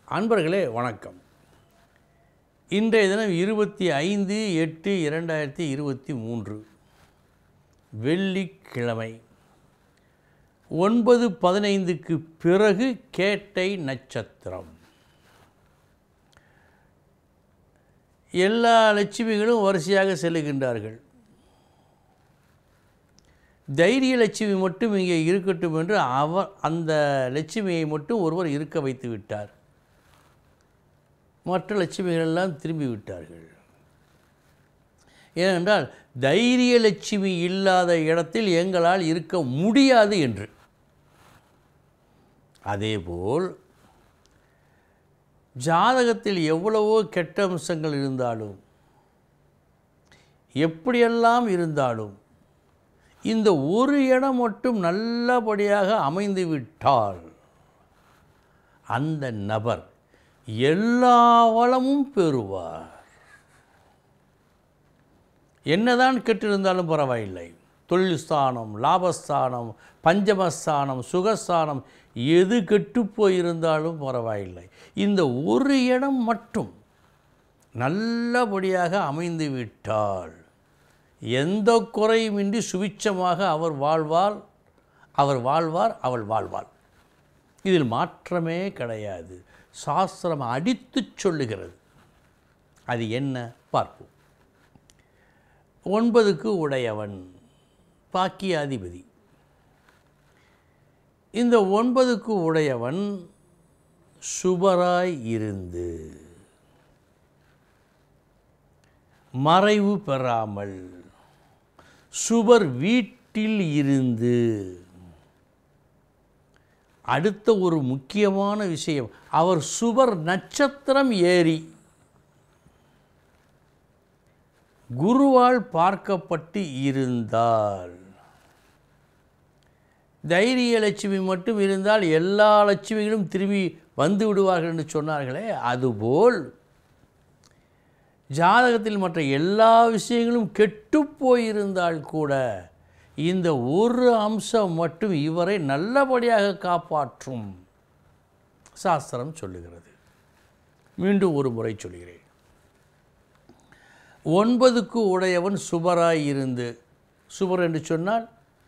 அன்பர்களே வணக்கம் இன்றைய தினம் இருபத்தி ஐந்து எட்டு இரண்டாயிரத்தி இருபத்தி மூன்று வெள்ளிக்கிழமை ஒன்பது பதினைந்துக்கு பிறகு கேட்டை நட்சத்திரம் எல்லா லட்சுமிகளும் வரிசையாக செல்லுகின்றார்கள் தைரிய லட்சுமி மட்டும் இங்கே இருக்கட்டும் என்று அவர் அந்த லட்சுமியை மட்டும் ஒருவர் இருக்க வைத்து விட்டார் மற்ற லட்சுமிகள் எல்லாம் திரும்பி விட்டார்கள் ஏனென்றால் தைரிய லட்சுமி இல்லாத இடத்தில் எங்களால் இருக்க முடியாது என்று அதேபோல் ஜாதகத்தில் எவ்வளவோ கெட்ட அம்சங்கள் இருந்தாலும் எப்படியெல்லாம் இருந்தாலும் இந்த ஒரு இடம் மட்டும் நல்லபடியாக அமைந்து விட்டால் அந்த நபர் எல்லா வளமும் பெறுவார் என்னதான் கெட்டிருந்தாலும் பரவாயில்லை தொழில் ஸ்தானம் லாபஸ்தானம் பஞ்சமஸ்தானம் சுகஸ்தானம் எது கெட்டு போயிருந்தாலும் பரவாயில்லை இந்த ஒரு இடம் மட்டும் நல்லபடியாக அமைந்து விட்டால் எந்த குறையுமின்றி சுபிச்சமாக அவர் வாழ்வார் அவர் வாழ்வார் அவள் வாழ்வாள் இதில் மாற்றமே கிடையாது சாஸ்திரம் அடித்துச் சொல்லுகிறது அது என்ன பார்ப்போம் ஒன்பதுக்கு உடையவன் பாக்கியாதிபதி இந்த ஒன்பதுக்கு உடையவன் சுபராய் இருந்து மறைவு பெறாமல் சுபர் வீட்டில் இருந்து அடுத்த ஒரு முக்கியமான விஷயம் அவர் சுபர் நட்சத்திரம் ஏறி குருவால் பார்க்கப்பட்டு இருந்தால் தைரிய லட்சுமி மட்டும் இருந்தால் எல்லா லட்சுமிகளும் திரும்பி வந்து விடுவார்கள் என்று சொன்னார்களே அதுபோல் ஜாதகத்தில் மற்ற எல்லா விஷயங்களும் கெட்டு போயிருந்தால் கூட இந்த ஒரு அம்சம் மட்டும் இவரை நல்லபடியாக காப்பாற்றும் சாஸ்திரம் சொல்லுகிறது மீண்டும் ஒரு முறை சொல்கிறேன் ஒன்பதுக்கு உடையவன் சுபராய் இருந்து சுபர் என்று சொன்னால்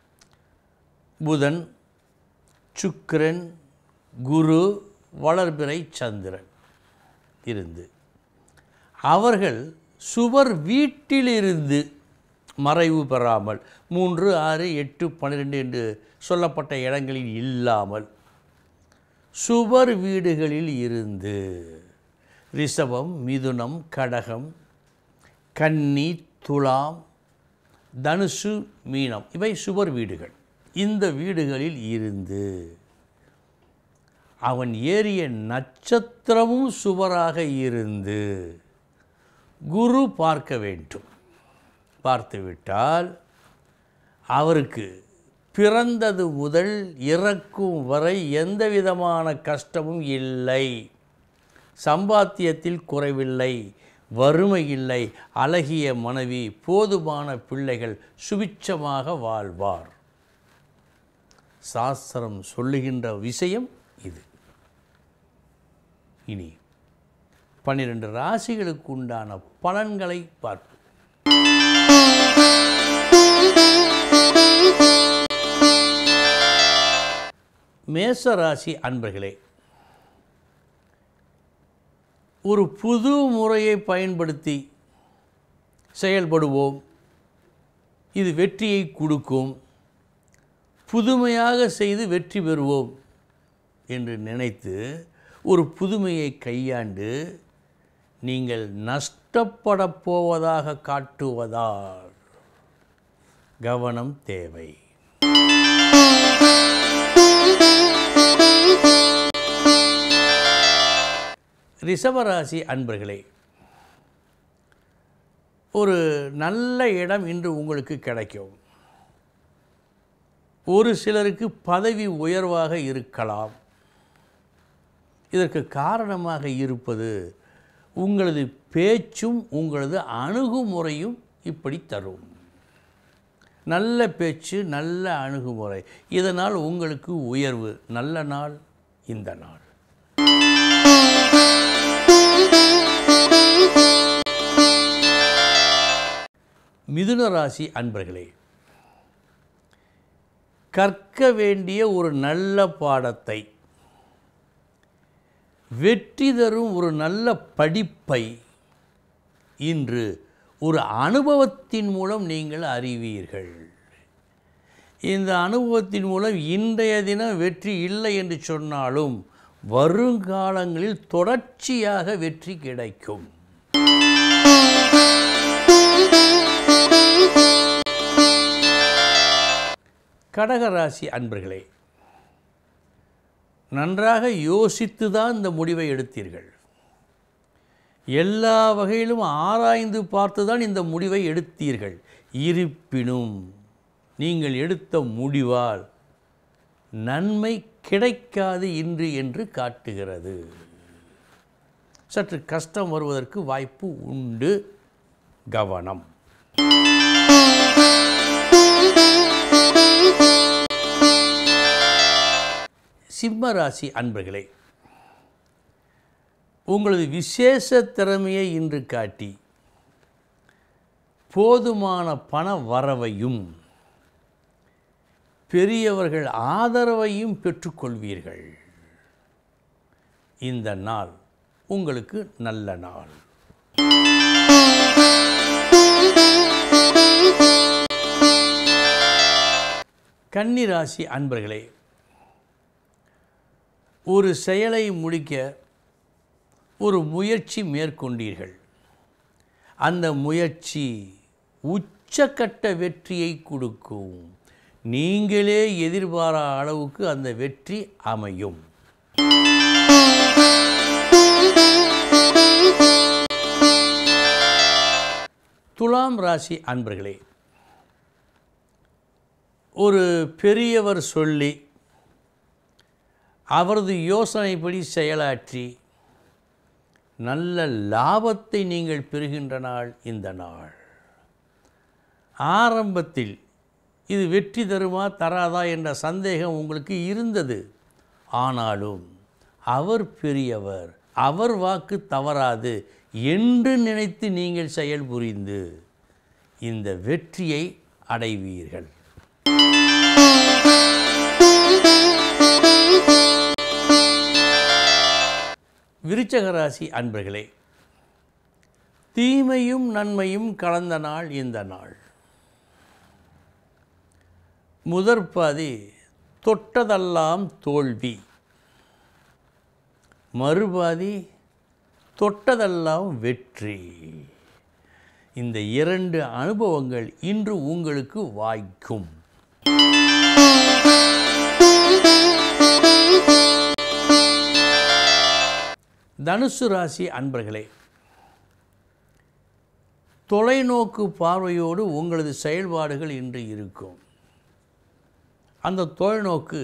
புதன் சுக்கிரன் குரு வளர்பிறை சந்திரன் இருந்து அவர்கள் சுவர் வீட்டிலிருந்து மறைவு பெறாமல் மூன்று ஆறு எட்டு பன்னிரெண்டு என்று சொல்லப்பட்ட இடங்களில் இல்லாமல் சுவர் வீடுகளில் இருந்து ரிஷபம் மிதுனம் கடகம் கன்னி துலாம் தனுசு மீனம் இவை சுவர் வீடுகள் இந்த வீடுகளில் இருந்து அவன் ஏறிய நட்சத்திரமும் சுவராக இருந்து குரு பார்க்க வேண்டும் பார்த்துவிட்டால் அவருக்கு பிறந்தது முதல் இறக்கும் வரை எந்த விதமான கஷ்டமும் இல்லை சம்பாத்தியத்தில் குறைவில்லை வறுமை இல்லை அழகிய மனைவி போதுமான பிள்ளைகள் சுபிச்சமாக வாழ்வார் சாஸ்திரம் சொல்லுகின்ற விஷயம் இது இனி பன்னிரண்டு ராசிகளுக்கு உண்டான பலன்களை பார்ப்போம் மேச ராசி அன்பர்களே ஒரு புது முறையை பயன்படுத்தி செயல்படுவோம் இது வெற்றியை கொடுக்கும் புதுமையாக செய்து வெற்றி பெறுவோம் என்று நினைத்து ஒரு புதுமையை கையாண்டு நீங்கள் நஷ்டப்படப் போவதாக காட்டுவதால் கவனம் தேவை ரிஷபராசி அன்பர்களே ஒரு நல்ல இடம் இன்று உங்களுக்கு கிடைக்கும் ஒரு சிலருக்கு பதவி உயர்வாக இருக்கலாம் இதற்கு காரணமாக இருப்பது உங்களது பேச்சும் உங்களது அணுகுமுறையும் இப்படி தரும் நல்ல பேச்சு நல்ல அணுகுமுறை இதனால் உங்களுக்கு உயர்வு நல்ல நாள் இந்த நாள் மிதுன ராசி அன்பர்களே கற்க வேண்டிய ஒரு நல்ல பாடத்தை வெற்றி தரும் ஒரு நல்ல படிப்பை இன்று ஒரு அனுபவத்தின் மூலம் நீங்கள் அறிவீர்கள் இந்த அனுபவத்தின் மூலம் இன்றைய தினம் வெற்றி இல்லை என்று சொன்னாலும் வருங்காலங்களில் தொடர்ச்சியாக வெற்றி கிடைக்கும் கடகராசி அன்பர்களே நன்றாக யோசித்து தான் இந்த முடிவை எடுத்தீர்கள் எல்லா வகையிலும் ஆராய்ந்து பார்த்து தான் இந்த முடிவை எடுத்தீர்கள் இருப்பினும் நீங்கள் எடுத்த முடிவால் நன்மை கிடைக்காது இன்று என்று காட்டுகிறது சற்று கஷ்டம் வருவதற்கு வாய்ப்பு உண்டு கவனம் சிம்ம ராசி அன்பர்களே உங்களது விசேஷ திறமையை இன்று காட்டி போதுமான பண வரவையும் பெரியவர்கள் ஆதரவையும் பெற்றுக்கொள்வீர்கள் இந்த நாள் உங்களுக்கு நல்ல நாள் கன்னிராசி அன்பர்களே ஒரு செயலை முடிக்க ஒரு முயற்சி மேற்கொண்டீர்கள் அந்த முயற்சி உச்சக்கட்ட வெற்றியை கொடுக்கும் நீங்களே எதிர்பாரா அளவுக்கு அந்த வெற்றி அமையும் துலாம் ராசி அன்பர்களே ஒரு பெரியவர் சொல்லி அவரது யோசனைப்படி செயலாற்றி நல்ல லாபத்தை நீங்கள் பெறுகின்ற நாள் இந்த நாள் ஆரம்பத்தில் இது வெற்றி தருமா தராதா என்ற சந்தேகம் உங்களுக்கு இருந்தது ஆனாலும் அவர் பெரியவர் அவர் வாக்கு தவறாது என்று நினைத்து நீங்கள் செயல் புரிந்து இந்த வெற்றியை அடைவீர்கள் விருச்சக ராசி அன்பர்களே தீமையும் நன்மையும் கலந்த நாள் இந்த நாள் முதற்பாதி தொட்டதெல்லாம் தோல்வி மறுபாதி தொட்டதெல்லாம் வெற்றி இந்த இரண்டு அனுபவங்கள் இன்று உங்களுக்கு வாய்க்கும் தனுசு ராசி அன்பர்களே தொலைநோக்கு பார்வையோடு உங்களது செயல்பாடுகள் இன்று இருக்கும் அந்த தொலைநோக்கு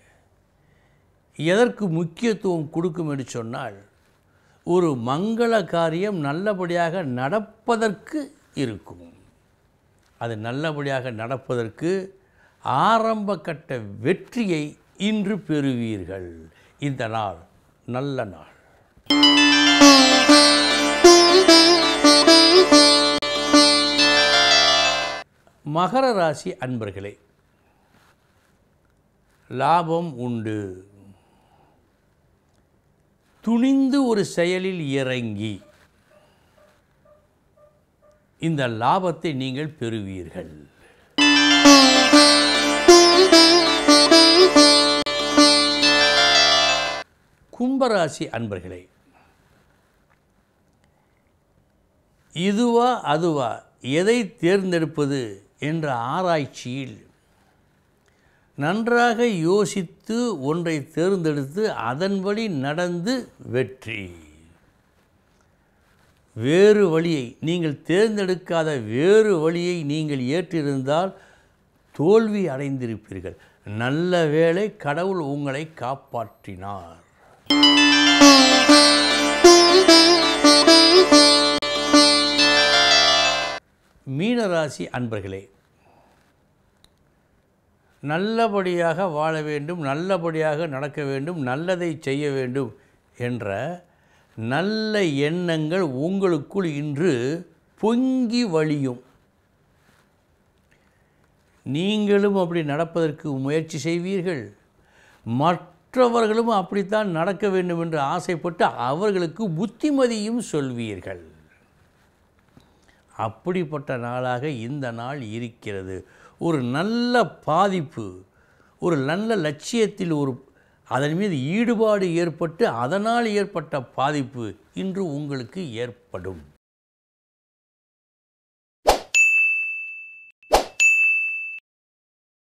எதற்கு முக்கியத்துவம் கொடுக்கும் என்று சொன்னால் ஒரு மங்கள காரியம் நல்லபடியாக நடப்பதற்கு இருக்கும் அது நல்லபடியாக நடப்பதற்கு ஆரம்ப கட்ட வெற்றியை இன்று பெறுவீர்கள் இந்த நாள் நல்ல நாள் மகர ராசி அன்பர்களே லாபம் உண்டு துணிந்து ஒரு செயலில் இறங்கி இந்த லாபத்தை நீங்கள் பெறுவீர்கள் கும்பராசி அன்பர்களே இதுவா அதுவா எதை தேர்ந்தெடுப்பது என்ற ஆராய்ச்சியில் நன்றாக யோசித்து ஒன்றை தேர்ந்தெடுத்து அதன்படி நடந்து வெற்றி வேறு வழியை நீங்கள் தேர்ந்தெடுக்காத வேறு வழியை நீங்கள் ஏற்றிருந்தால் தோல்வி அடைந்திருப்பீர்கள் நல்ல வேளை கடவுள் உங்களை காப்பாற்றினார் மீனராசி அன்பர்களே நல்லபடியாக வாழ வேண்டும் நல்லபடியாக நடக்க வேண்டும் நல்லதை செய்ய வேண்டும் என்ற நல்ல எண்ணங்கள் உங்களுக்குள் இன்று பொங்கி வழியும் நீங்களும் அப்படி நடப்பதற்கு முயற்சி செய்வீர்கள் மற்றவர்களும் அப்படித்தான் நடக்க வேண்டும் என்று ஆசைப்பட்டு அவர்களுக்கு புத்திமதியும் சொல்வீர்கள் அப்படிப்பட்ட நாளாக இந்த நாள் இருக்கிறது ஒரு நல்ல பாதிப்பு ஒரு நல்ல லட்சியத்தில் ஒரு அதன் மீது ஈடுபாடு ஏற்பட்டு அதனால் ஏற்பட்ட பாதிப்பு இன்று உங்களுக்கு ஏற்படும்